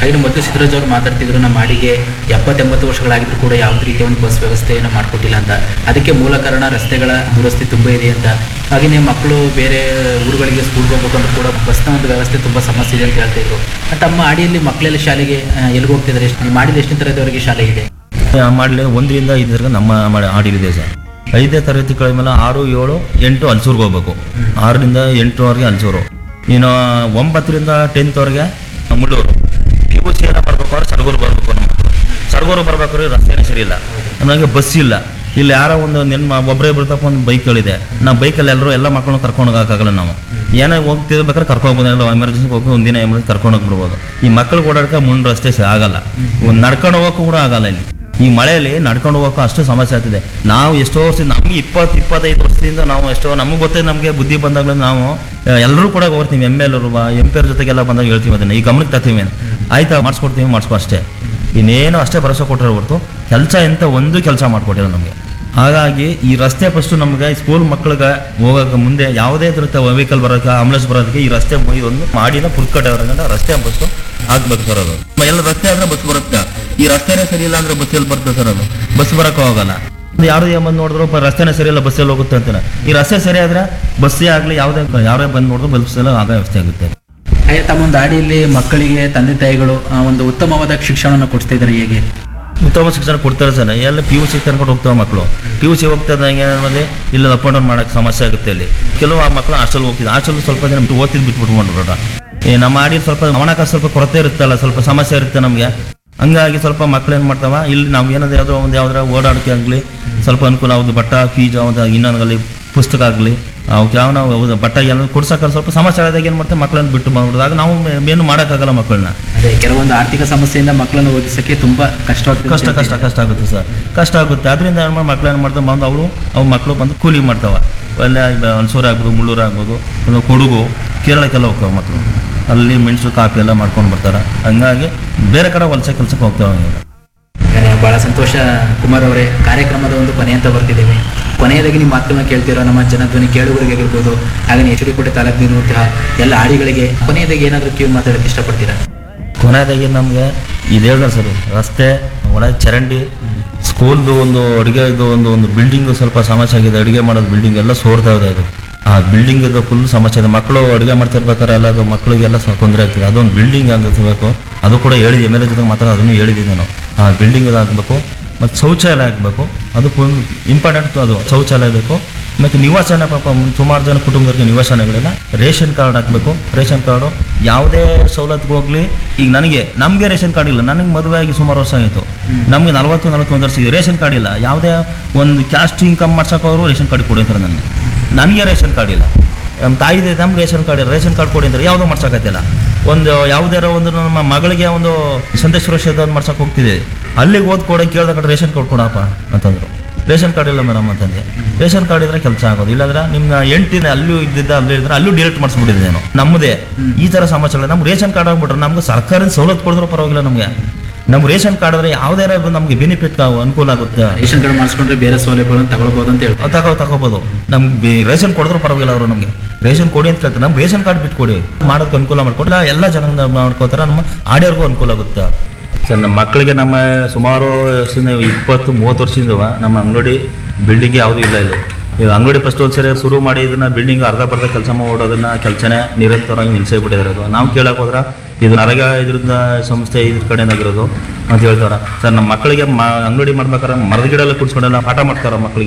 ಹಾಗೆ ಮೊದಲು ಸಿದ್ದರಾಜ್ ಅವರು ಮಾತಾಡ್ತಿದ್ರು ನಮ್ಮ ಮಾಡಿಗೆ ಎಪ್ಪತ್ತೆಂಬತ್ತು ವರ್ಷಗಳಾಗಿದ್ರು ಕೂಡ ಯಾವುದೇ ರೀತಿಯ ಒಂದು ಬಸ್ ವ್ಯವಸ್ಥೆಯನ್ನು ಮಾಡಿಕೊಟ್ಟಿಲ್ಲ ಅಂತ ಅದಕ್ಕೆ ಮೂಲ ಕಾರಣ ರಸ್ತೆಗಳ ದುರಸ್ತಿ ತುಂಬ ಇದೆ ಅಂತ ಹಾಗೆಯೇ ಮಕ್ಕಳು ಬೇರೆ ಊರುಗಳಿಗೆ ಸ್ಕೂಲ್ಗೆ ಹೋಗ್ಬೇಕಂದ್ರೂ ಕೂಡ ಬಸ್ನ ಒಂದು ವ್ಯವಸ್ಥೆ ತುಂಬ ಸಮಸ್ಯೆ ಇದೆ ಅಂತ ಹೇಳ್ತಾ ಇದ್ರು ತಮ್ಮ ಆಡಿಯಲ್ಲಿ ಮಕ್ಕಳೆಲ್ಲ ಶಾಲೆಗೆ ಆ, ಎಲ್ಲಿಗೆ ಹೋಗ್ತಿದ್ದಾರೆ ಎಷ್ಟು ಮಾಡಿದ ಎಷ್ಟನೇ ತರಗತಿವರೆಗೆ ಶಾಲೆ ಇದೆ ಮಾಡಲಿ ಒಂದರಿಂದ ಐದರವರೆಗೆ ನಮ್ಮ ಮಾಡಿ ಆಡಿಲಿದೆ ಸರ್ ಐದನೇ ತರಗತಿ ಕಳೆದ ಮೇಲೆ ಆರು ಏಳು ಎಂಟು ಹಲ್ಸೂರ್ಗೆ ಹೋಗ್ಬೇಕು ಆರರಿಂದ ಎಂಟರವರೆಗೆ ಹಲ್ಸೂರು ಇನ್ನು ಒಂಬತ್ತರಿಂದ ಟೆಂತ್ವರೆಗೆ ಮುಳ್ಳೂರು ಪಿ ಯು ಸಿ ಎಲ್ಲ ಬರ್ಬೇಕು ಅವ್ರು ಸರಗೂರು ಬರಬೇಕು ನಮ್ಮ ಮಕ್ಕಳು ಸರಗೂರು ಬರ್ಬೇಕಾದ್ರೆ ರಸ್ತೆನೇ ಸರಿ ಇಲ್ಲ ನಮಗೆ ಬಸ್ ಇಲ್ಲ ಇಲ್ಲಿ ಯಾರೋ ಒಂದು ನೆನ್ಮ ಒಬ್ಬರೇ ಬರ್ತಪ್ಪ ಒಂದು ಬೈಕ್ಗಳಿದೆ ನಾವು ಬೈಕಲ್ಲಿ ಎಲ್ಲರೂ ಎಲ್ಲ ಮಕ್ಕಳನ್ನ ಕರ್ಕೊಂಡು ಹೋಗೋಕ್ಕಾಗಲ್ಲ ನಾವು ಏನೋ ಹೋಗ್ತಿರ್ಬೇಕಾದ್ರೆ ಕರ್ಕೊಂಡು ಹೋಗ್ಬೋದು ಎಮರ್ಜೆನ್ಸಿ ಹೋಗಿ ಒಂದಿನ ಎಮರ್ಜೆನ್ಸಿ ಕರ್ಕೊಂಡು ಹೋಗ್ಬಿಡ್ಬೋದು ಈ ಮಕ್ಕಳು ಓಡಾಡಕ್ಕೆ ಮುಂದೆ ರಸ್ತೆ ಸ- ಆಗಲ್ಲ ಒಂದು ನಡ್ಕೊಂಡು ಹೋಗೋಕ್ಕೂ ಕೂಡ ಆಗಲ್ಲ ಇಲ್ಲಿ ಈ ಮಳೆಯಲ್ಲಿ ನಡ್ಕೊಂಡು ಹೋಗೋಕೆ ಅಷ್ಟು ಸಮಸ್ಯೆ ಆಗ್ತಿದೆ ನಾವು ಎಷ್ಟೋ ವರ್ಷ ನಮ್ಗೆ ಇಪ್ಪತ್ತು ಇಪ್ಪತ್ತೈದು ವರ್ಷದಿಂದ ನಾವು ಎಷ್ಟೋ ನಮಗೆ ಗೊತ್ತೇ ನಮಗೆ ಬುದ್ಧಿ ಬಂದಾಗಲೂ ನಾವು ಎಲ್ಲರೂ ಕೂಡ ಹೋಗ್ತೀವಿ ಎಮ್ ಎಲ್ ಎಂ ಪಿ ಅವ್ರ ಜೊತೆಗೆಲ್ಲ ಬಂದಾಗ ಹೇಳ್ತೀವಿ ಅದನ್ನ ಈ ಗಮನಕ್ಕೆ ತರ್ತೀವಿ ಆಯ್ತಾ ಮಾಡಿಸ್ಕೊಡ್ತೀವಿ ಮಾಡಿಸ್ಕೊ ಅಷ್ಟೇ ಇನ್ನೇನು ಅಷ್ಟೇ ಭರವಸೆ ಕೊಟ್ಟರೆ ಹೊರತು ಕೆಲಸ ಎಂತ ಒಂದು ಕೆಲಸ ಮಾಡಿಕೊಟ್ಟಿಲ್ಲ ನಮಗೆ ಹಾಗಾಗಿ ಈ ರಸ್ತೆ ಫಸ್ಟು ನಮಗೆ ಸ್ಕೂಲ್ ಮಕ್ಕಳಿಗೆ ಹೋಗೋಕೆ ಮುಂದೆ ಯಾವುದೇ ಥರದ ವೆಹಿಕಲ್ ಬರೋಕೆ ಆಂಬುಲೆನ್ಸ್ ಬರೋದಕ್ಕೆ ಈ ರಸ್ತೆ ಒಂದು ಮಾಡಿದ ಪುರ್ಕಟ್ಟೆ ರಸ್ತೆ ಫಸ್ಟು ಆಗ್ಬೇಕು ಸರ್ ಅದು ಎಲ್ಲ ರಸ್ತೆ ಆದ್ರೆ ಬಸ್ ಬರುತ್ತೆ ಈ ರಸ್ತೆನೇ ಸರಿ ಇಲ್ಲ ಅಂದ್ರೆ ಬಸ್ ಎಲ್ಲಿ ಬರುತ್ತೆ ಸರ್ ಅದು ಬಸ್ ಬರೋಕೆ ಹೋಗಲ್ಲ ಯಾರು ಬಂದು ನೋಡಿದ್ರು ಪ- ರಸ್ತೆನೇ ಸರಿ ಇಲ್ಲ ಬಸ್ಸಲ್ಲಿ ಹೋಗುತ್ತೆ ಅಂತಾರೆ ಈ ರಸ್ತೆ ಸರಿ ಆದ್ರೆ ಬಸ್ಸೇ ಆಗಲಿ ಯಾವುದೇ ಯಾರೇ ಬಂದು ನೋಡಿದ್ರು ಬಸ್ ಎಲ್ಲ ಆಗ ವ್ಯವಸ್ಥೆ ಆಗುತ್ತೆ ಹಾಗೆ ತಮ್ಮ ಒಂದು ಆಡಿಯಲ್ಲಿ ಮಕ್ಕಳಿಗೆ ತಂದೆ ತಾಯಿಗಳು ಆ, ಒಂದು ಉತ್ತಮವಾದ ಶಿಕ್ಷಣವನ್ನು ಕೊಡ್ತಾ ಇದ್ದಾರೆ ಹೇಗೆ ಉತ್ತಮ ಶಿಕ್ಷಣ ಕೊಡ್ತಾರೆ ಸರ್ ಎಲ್ಲ ಪಿ ಯು ಸಿ ತನ್ಕೊಂಡು ಹೋಗ್ತಾವೆ ಮಕ್ಕಳು ಪಿ ಯು ಸಿ ಹೋಗ್ತಾ ಇದ್ದಂಗೆ ಏನಾದ್ರೆ ಇಲ್ಲ ಅಪ್ ಆ್ಯಂಡ್ ಡೌನ್ ಮಾಡೋಕ್ಕೆ ಸಮಸ್ಯೆ ಆಗುತ್ತೆ ಅಲ್ಲಿ ಕೆಲವು ಆ ಮಕ್ಕಳು ಹಾಸ್ಟೆಲ್ ಹೋಗ್ತಿದ್ದು ಹಾಸ್ಟೆಲ್ ಸ್ವಲ್ಪ ಜನ ಓದ್ತಿದ್ದು ಬಿಟ್ಬಿಟ್ಕೊಂಡ್ಬಿಟ್ರ ಈ ನಮ್ಮ ಆಡಿ ಸ್ವಲ್ಪ ಹಣಕಾಸು ಸ್ವಲ್ಪ ಕೊರತೆ ಇರುತ್ತಲ್ಲ ಸ್ವಲ್ಪ ಸಮಸ್ಯೆ ಇರುತ್ತೆ ನಮಗೆ ಹಂಗಾಗಿ ಸ್ವಲ್ಪ ಮಕ್ಳು ಏನು ಮಾಡ್ತಾವ ಇಲ್ಲಿ ನಾವು ಏನಾದ್ರು ಯಾವುದೋ ಒಂದು ಯಾವ್ದಾರ ಓಡಾಡಕ್ಕೆ ಆಗಲಿ ಸ್ವಲ್ಪ ಅನುಕೂಲ ಆಗೋದು ಬಟ್ಟ ಫೀಜ್ ಯಾವ್ದು ಇನ್ನೊಂದಾಗಲಿ ಪುಸ್ತಕ ಆಗಲಿ ಅವಕ್ಕೆ ಯಾವ ನಾವು ಹೌದು ಬಟ್ಟ ಏನಾದ್ರು ಕೊಡ್ಸಕ್ಕೆ ಸ್ವಲ್ಪ ಸಮಸ್ಯೆ ಆದಾಗ ಏನು ಮಾಡ್ತಾರೆ ಮಕ್ಕಳನ್ನ ಬಿಟ್ಟು ಮಾಡ್ಬಿಡೋದು ಆಗ ನಾವು ಏನು ಮಾಡೋಕ್ಕಾಗಲ್ಲ ಮಕ್ಕಳನ್ನ ಅದೇ ಕೆಲವೊಂದು ಆರ್ಥಿಕ ಸಮಸ್ಯೆಯಿಂದ ಮಕ್ಕಳನ್ನು ಓದಿಸಕ್ಕೆ ತುಂಬಾ ಕಷ್ಟವಾಗ್ತದೆ ಕಷ್ಟ ಕಷ್ಟ ಕಷ್ಟ ಆಗುತ್ತೆ ಸರ್ ಕಷ್ಟ ಆಗುತ್ತೆ ಅದರಿಂದ ಏನು ಮಾಡಿ ಮಕ್ಳು ಏನು ಮಾಡ್ತಾರೆ ಬಂದು ಅವರು ಅವು ಮಕ್ಕಳು ಬಂದು ಕೂಲಿ ಮಾಡ್ತಾವೆ ಅಲ್ಲೇ ಹಲ್ಸೂರು ಆಗ್ಬೋದು ಮುಳ್ಳೂರು ಆಗ್ಬೋದು ಒಂದು ಕೊಡಗು ಕೇರಳಕ್ಕೆಲ್ಲ ಹೋಗ್ತಾವೆ ಮಕ್ಕಳು ಅಲ್ಲಿ ಮೆಣಸು ಕಾಫಿ ಎಲ್ಲ ಮಾಡ್ಕೊಂಡು ಬರ್ತಾರೆ ಹಂಗಾಗಿ ಬೇರೆ ಕಡೆ ವಲಸೆ ಕೆಲಸಕ್ಕೆ ಹೋಗ್ತಾವೆ ಈಗ ಹಾಗಾದ್ರೆ ಬಹಳ ಸಂತೋಷ ಕುಮಾರ್ ಅವರೇ ಕಾರ್ಯಕ್ರಮದ ಒಂದು ಕೊನೆ ಅಂತ ಬರ್ತಿದ್ದೀವಿ ಕೊನೆಯದಾಗಿ ನಿಮ್ಮ ಮಾತನ್ನ ಕೇಳ್ತಿರೋ ನಮ್ಮ ಜನಧ್ವನಿ ಕೇಳುಗರಿಗೆ ಆಗಿರ್ಬೋದು ಹಾಗೆ ಎಚ್ ಡಿ ಕೋಟೆ ತಾಲೂಕಿನಂತಹ ಎಲ್ಲ ಆಡಿಗಳಿಗೆ ಕೊನೆಯದಾಗಿ ಏನಾದರೂ ಕಿವಿ ಮಾತಾಡೋಕ್ಕೆ ಇಷ್ಟಪಡ್ತೀರಾ ಕೊನೆಯದಾಗಿ ನಮಗೆ ಇದು ಹೇಳಿದ್ರೆ ಸರ್ ರಸ್ತೆ ಒಳಗೆ ಚರಂಡಿ ಸ್ಕೂಲ್ದು ಒಂದು ಅಡುಗೆದು ಒಂದು ಒಂದು ಬಿಲ್ಡಿಂಗ್ ಸ್ವಲ್ಪ ಸಮಸ್ಯೆ ಆಗಿದೆ ಅಡುಗೆ ಮಾಡೋದು ಬಿಲ್ಡಿಂಗ್ ಎಲ್ಲ ಸೋರ್ತಾ ಇದೆ ಅದು ಆ ಬಿಲ್ಡಿಂಗ್ ಫುಲ್ ಸಮಸ್ಯೆ ಇದೆ ಮಕ್ಕಳು ಅಡುಗೆ ಮಾಡ್ತಿರ್ಬೇಕಾದ್ರೆ ಎಲ್ಲ ಅದು ಮಕ್ಕಳಿಗೆಲ್ಲ ಸ್ವಲ್ಪ ತೊಂದರೆ ಆಗ್ತದೆ ಅದೊಂದು ಬಿಲ್ಡಿಂಗ್ ಆಗಿರ್ಬೇಕು ಅದು ಕೂಡ ಹೇಳಿದ್ವಿ ಎಮ್ ಎಲ್ ಎ ಜೊತೆ ಮಾತ್ರ ಅದನ್ನು ಹೇಳಿದ್ದೀನಿ ನಾನು ಆ ಬಿಲ್ಡಿಂಗ್ ಆಗಬೇಕು ಮತ್ತು ಶೌಚಾಲಯ ಆಗಬೇಕು ಅದು ಫುಲ್ ಇಂಪಾರ್ಟೆಂಟ್ ಅದು ಶೌಚಾಲಯ ಬೇಕು ಮತ್ತು ನಿವಾಸನ ಪಾಪ ಸುಮಾರು ಜನ ಕುಟುಂಬದವರಿಗೆ ನಿವಾಸನಗಳಿಲ್ಲ ರೇಷನ್ ಕಾರ್ಡ್ ಹಾಕಬೇಕು ರೇಷನ್ ಕಾರ್ಡು ಯಾವುದೇ ಸವಲತ್ತು ಹೋಗ್ಲಿ ಈಗ ನನಗೆ ನಮಗೆ ರೇಷನ್ ಕಾರ್ಡ್ ಇಲ್ಲ ನನಗೆ ಮದುವೆ ಆಗಿ ಸುಮಾರು ವರ್ಷ ಆಯಿತು ನಮಗೆ ನಲವತ್ತು ನಲವತ್ತೊಂದು ವರ್ಷ ಇದೆ ರೇಷನ್ ಕಾರ್ಡ್ ಇಲ್ಲ ಯಾವುದೇ ಒಂದು ಕ್ಯಾಸ್ಟ್ ಇನ್ಕಮ್ ಮಾಡ್ಸೋಕೆ ಅವರು ರೇಷನ್ ಕಾರ್ಡ್ ಕೊಡಿ ಅಂತಾರೆ ನನಗೆ ನನಗೆ ರೇಷನ್ ಕಾರ್ಡ್ ಇಲ್ಲ ನಮ್ಮ ತಾಯಿದೆ ನಮ್ಗೆ ರೇಷನ್ ಕಾರ್ಡ್ ಇಲ್ಲ ರೇಷನ್ ಕಾರ್ಡ್ ಕೊಡಿ ಅಂತಾರೆ ಯಾವುದೂ ಮಾಡ್ಸೋಕತ್ತಿಲ್ಲ ಒಂದು ಯಾವುದಾರ ಒಂದು ನಮ್ಮ ಮಗಳಿಗೆ ಒಂದು ಸಂದೇಶ ಸುರಕ್ಷತೆ ಒಂದು ಮಾಡ್ಸೋಕೆ ಹೋಗ್ತಿದೆ ಅಲ್ಲಿಗೆ ಓದ್ ಕೊಡ ಕೇಳ್ದ ಕಡೆ ರೇಷನ್ ಕಾರ್ಡ್ ಕೊಡಪ್ಪ ಅಂತಂದ್ರು ರೇಷನ್ ಕಾರ್ಡ್ ಇಲ್ಲ ಮೇಡಮ್ ಅಂತಂದೆ ರೇಷನ್ ಕಾರ್ಡ್ ಇದ್ರೆ ಕೆಲಸ ಆಗೋದು ಇಲ್ಲಾಂದ್ರೆ ನಿಮ್ಮ ಎಂಟಿನ ಅಲ್ಲೂ ಇದ್ದಿದ್ದ ಅಲ್ಲೂ ಇದ್ರೆ ಅಲ್ಲೂ ಡಿಲೀಟ್ ಮಾಡಿಸ್ಬಿಟ್ಟಿದ್ದೆ ನಾನು ನಮ್ಮದೇ ಈ ಥರ ಸಮಸ್ಯೆಗಳು ನಮ್ಗೆ ರೇಷನ್ ಕಾರ್ಡ್ ಆಗ್ಬಿಟ್ರೆ ನಮ್ಗೆ ಸರ್ಕಾರದ ಸವಲತ್ತು ಕೊಡಿದ್ರು ಪರವಾಗಿಲ್ಲ ನಮಗೆ ನಮ್ಗೆ ರೇಷನ್ ಕಾರ್ಡ್ ಆದರೆ ಯಾವುದೇ ನಮಗೆ ಬೆನಿಫಿಟ್ ಅನುಕೂಲ ಆಗುತ್ತೆ ರೇಷನ್ ಕಾರ್ಡ್ ಮಾಡಿಸ್ಕೊಂಡ್ರೆ ಬೇರೆ ಸೌಲಭ್ಯಗಳನ್ನು ತಗೊಳ್ಬೋದು ಅಂತ ಹೇಳ್ತಾರೆ ತಗೋ ತಗೋಬೋದು ನಮ್ಗೆ ರೇಷನ್ ಕೊಡಿದ್ರು ಪರವಾಗಿಲ್ಲ ಅವರು ನಮಗೆ ರೇಷನ್ ಕೊಡಿ ಅಂತ ಕೇಳ್ತಾರೆ ನಮ್ಗೆ ರೇಷನ್ ಕಾರ್ಡ್ ಬಿಟ್ಟು ಕೊಡಿ ಮಾಡೋದಕ್ಕೆ ಅನುಕೂಲ ಮಾಡ್ಕೊಡ್ಲ ಎಲ್ಲ ಜನ ಮಾಡ್ಕೋತಾರೆ ನಮ್ಮ ಆಡಿಯೋರ್ಗೂ ಅನುಕೂಲ ಆಗುತ್ತೆ ಸರ್ ನಮ್ಮ ಮಕ್ಕಳಿಗೆ ನಮ್ಮ ಸುಮಾರು ವರ್ಷದಿಂದ ಇಪ್ಪತ್ತು ಮೂವತ್ತು ವರ್ಷದಿಂದ ನಮ್ಮ ಅಂಗಡಿ ಬಿಲ್ಡಿಂಗ್ ಯಾವುದೂ ಇಲ್ಲ ಇಲ್ಲಿ ಈಗ ಅಂಗಡಿ ಫಸ್ಟ್ ಒಂದ್ಸರಿ ಶುರು ಮಾಡಿ ಇದನ್ನ ಬಿಲ್ಡಿಂಗ್ ಅರ್ಧ ಬರ್ಧ ಕೆಲಸ ಮಾಡೋದನ್ನ ಕೆಲಸನೇ ನಿರಂತರವಾಗಿ ನಿಲ್ಸೇ ಬಿಟ್ಟಿದ್ದಾರೆ ಅದು ನಾವು ಕೇಳಕ್ ಹೋದ್ರೆ ಇದು ನರಗ ಇದ್ರಿಂದ ಸಂಸ್ಥೆ ಇದ್ರ ಕಡೆಯಿಂದಾಗಿರೋದು ಅಂತ ಹೇಳ್ತಾರ ಸರ್ ನಮ್ಮ ಮಕ್ಕಳಿಗೆ ಮ ಅಂಗಡಿ ಮಾಡ್ಬೇಕಾದ್ರೆ ಮರದ ಗಿಡ ಎಲ್ಲ ಕುಡ್ಸ್ಕೊಂಡೆಲ್ಲ ಪಾಠ ಮಾಡ್ತಾರ ಮಕ್ಕಳಿಗೆ